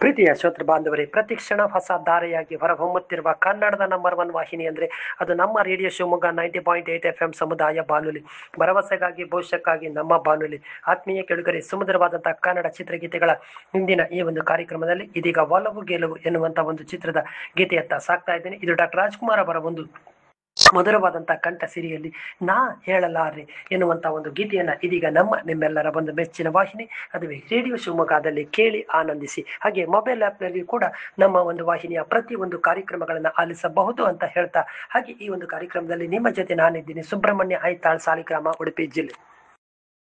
ಪ್ರೀತಿಯ ಶ್ರೋತೃ ಬಾಂಧವರೇ ಪ್ರತಿಕ್ಷಣ ಹೊಸ ಧಾರೆಯಾಗಿ ಹೊರಹೊಮ್ಮುತ್ತಿರುವ ಕನ್ನಡದ ನಂಬರ್ ಒನ್ ವಾಹಿನಿ ಅಂದ್ರೆ ಅದು ನಮ್ಮ radio Shivamogga ninety point eight F M ಸಮುದಾಯ ಬಾನುಲಿ ಭರವಸೆಗಾಗಿ ಭವಿಷ್ಯಕ್ಕಾಗಿ ನಮ್ಮ ಬಾನುಲಿ ಆತ್ಮೀಯ ಕೆಳುಗರೆ ಸುಮಧುರವಾದಂತಹ ಕನ್ನಡ ಚಿತ್ರಗೀತೆಗಳ ಇಂದಿನ ಈ ಒಂದು ಕಾರ್ಯಕ್ರಮದಲ್ಲಿ ಇದೀಗ ಒಲವು ಗೆಲುವು ಎನ್ನುವಂತ ಒಂದು ಚಿತ್ರದ ಗೀತೆಯತ್ತ ಸಾಕ್ತಾ ಇದ್ದೇನೆ ಇದು ಡಾಕ್ಟರ್ ರಾಜ್ಕುಮಾರ್ ಅವರ ಒಂದು ಮಧುರವಾದಂತಹ ಕಂಠ ಸಿರಿಯಲ್ಲಿ ನಾ ಹೇಳಲಾರೆ ಎನ್ನುವಂತ ಒಂದು ಗೀತೆಯನ್ನ ಇದೀಗ ನಮ್ಮ ನಿಮ್ಮೆಲ್ಲರ ಒಂದು ಮೆಚ್ಚಿನ ವಾಹಿನಿ ಅದುವೇ ರೇಡಿಯೋ ಶಿವಮೊಗ್ಗದಲ್ಲಿ ಕೇಳಿ ಆನಂದಿಸಿ ಹಾಗೆ ಮೊಬೈಲ್ ಆ್ಯಪ್ನಲ್ಲಿ ಕೂಡ ನಮ್ಮ ಒಂದು ವಾಹಿನಿಯ ಪ್ರತಿ ಒಂದು ಕಾರ್ಯಕ್ರಮಗಳನ್ನು ಆಲಿಸಬಹುದು ಅಂತ ಹೇಳ್ತಾ ಹಾಗೆ ಈ ಒಂದು ಕಾರ್ಯಕ್ರಮದಲ್ಲಿ ನಿಮ್ಮ ಜೊತೆ ನಾನಿದ್ದೀನಿ ಸುಬ್ರಹ್ಮಣ್ಯ ಐತಾಳ್ ಸಾಲಿಗ್ರಾಮ ಉಡುಪಿ ಜಿಲ್ಲೆ